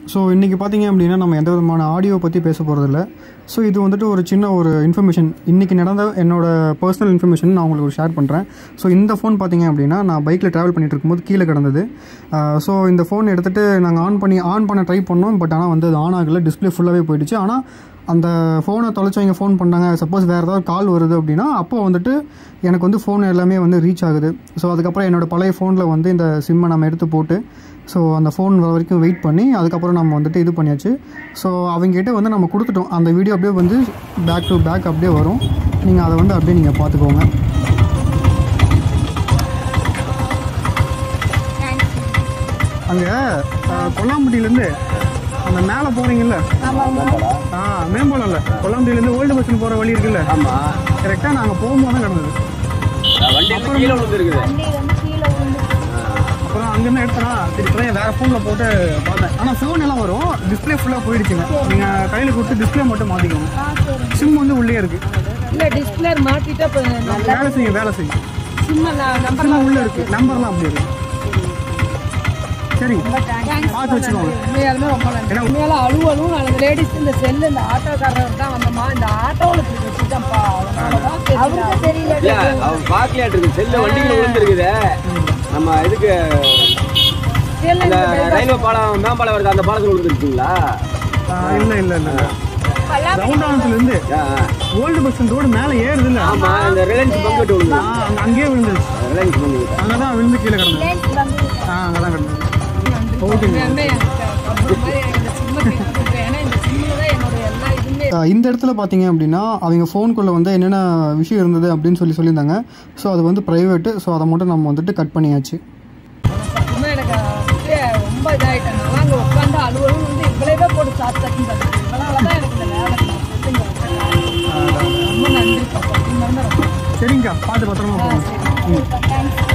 So இன்றைக்கி பார்த்தீங்க அப்படின்னா நம்ம எந்த விதமான ஆடியோ பற்றி பேச போகிறதில்ல ஸோ இது வந்துட்டு ஒரு சின்ன ஒரு இன்ஃபர்மேஷன் இன்றைக்கி நடந்த என்னோட பர்சனல் இன்ஃபர்மேஷன் நான் உங்களுக்கு ஷேர் பண்ணுறேன் ஸோ இந்த ஃபோன் பார்த்தீங்க அப்படின்னா நான் பைக்கில் ட்ராவல் பண்ணிட்டு இருக்கும்போது கீழே கிடந்தது ஸோ இந்த ஃபோன் எடுத்துகிட்டு நாங்கள் ஆன் பண்ணி ஆன் பண்ண ட்ரை பண்ணோம் பட் ஆனால் வந்து அது ஆன் ஆகலை டிஸ்பிளே ஃபுல்லாகவே போயிடுச்சு ஆனால் அந்த ஃபோனை தொலைச்சவங்க ஃபோன் பண்ணாங்க சப்போஸ் வேறு ஏதாவது கால் வருது அப்படின்னா அப்போ வந்துட்டு எனக்கு வந்து ஃபோன் எல்லாமே வந்து ரீச் ஆகுது ஸோ அதுக்கப்புறம் என்னோடய பழைய ஃபோனில் வந்து இந்த சிம்மை நம்ம எடுத்து போட்டு ஸோ அந்த ஃபோன் வர வரைக்கும் வெயிட் பண்ணி அதுக்கப்புறம் நம்ம வந்துட்டு இது பண்ணியாச்சு ஸோ அவங்ககிட்ட வந்து நம்ம கொடுத்துட்டோம் அந்த வீடியோ அப்படியே வந்து பேக் டு பேக் அப்படியே வரும் நீங்கள் அதை வந்து அப்படியே நீங்கள் பார்த்துக்கோங்க அங்கே கொல்லாம்பட்டியிலேருந்து அந்த மேலே போகிறீங்கல்ல ஆ மேம்பாலம் இல்லை கொல்லாம்பட்டியிலேருந்து ஓல்டு பஸ்ஸில் போகிற வழி இருக்குல்ல ஆமா கரெக்டாக நாங்கள் போகும்போது தான் கிடந்தது வண்டி வந்து கீழே விழுந்துருக்குது வண்டி வந்து கீழே விழுந்து அப்புறம் அங்கேருந்து எடுத்தனா சரி இப்போதான் வேறு ஃபோனில் போட்டு பார்த்தேன் ஆனால் ஃபோன் எல்லாம் வரும் டிஸ்பிளே ஃபுல்லாக போயிடுச்சுங்க நீங்கள் கையில் கொடுத்து டிஸ்பிளே மட்டும் மாற்றிக்கோங்க ஆ சரி சிம் வந்து உள்ளே இருக்குது இல்ல டிஸ்பிளே மாட்டிட்டா இப்ப நல்லா வேலை செய்யும் வேலை செய்யும் சிம்ம நம்பர் சிம் உள்ளே இருக்குது நம்பர்லாம் அப்படி இருக்கு சரி பார்த்து வச்சுக்கோங்க உண்மையாலுமே ரொம்ப நன்றி ஏன்னா- உண்மையால அழுவு அழுவு அந்த லேடிஸ் இந்த செல்லு இந்த ஆட்டோக்காரர் தான் வந்தோமா இந்த ஆட்டோவில் இப்படி வச்சுட்டான்ப்பா அதனாலதான் தெரியல. அவருக்கு தெரியல இல்ல அவன் பாக்கலையாட்டு இருக்கு செல்ல வண்டிக்குள்ள விழுந்துருக்குது நம்ம இதுக்கு செல்லு இந்த இந்த ரயில்வே பாலம் மேம்பாலம் வருது அந்த பாலத்துல விழுந்துருக்குங்களா இல்லை இல்லை இல்லை ரவுண்டானத்துலேருந்து ஓல்டு பஸ் ரோடு மேலே ஏறுது இல்லை ஆமா இந்த ரிலையன்ஸ் பங்குட்டு விழுந்து அங்கேயே விழுந்துருச்சு ரிலையன்ஸ் பங்கு அங்கே தான் விழுந்து கீழே கிடந்தது லேன்ஸ் வந்து ஆ அங்கே தான் கிடந்தது ஓகேங்க உண்மையாலுமே எனக்கு அப்புறம் மாதிரி இந்த சிம்ம கேட்டுருக்கேன் ஏன்னா இந்த சிம்மில் தான் என்னோட எல்லா இதுவுமே அஹ் இந்த இடத்துல பார்த்தீங்க அப்படின்னா அவங்க ஃபோனுக்குள்ளே வந்து என்னென்ன விஷயம் இருந்தது அப்படின்னு சொல்லி சொல்லியிருந்தாங்க ஸோ அது வந்து ப்ரைவேட்டு ஸோ அதை மட்டும் நம்ம வந்துட்டு கட் பண்ணியாச்சு சத்தியமா எனக்கு அப்படியே ரொம்ப இதாயிட்டேன் நான் அங்கே உட்காந்து அலுவலும் வந்து இவ்வளவே போட்டு சாப்பிட்டு இவனால தான் எனக்கு இந்த வேலை செஞ்சுங்க வச்சிருக்காங்க. ரொம்ப நன்றி பாப்பா. உண்மையாலுமே ரொம்ப நன்றி. சரிங்கக்கா பார்த்து பத்திரமா போங்க தேங்க்ஸ்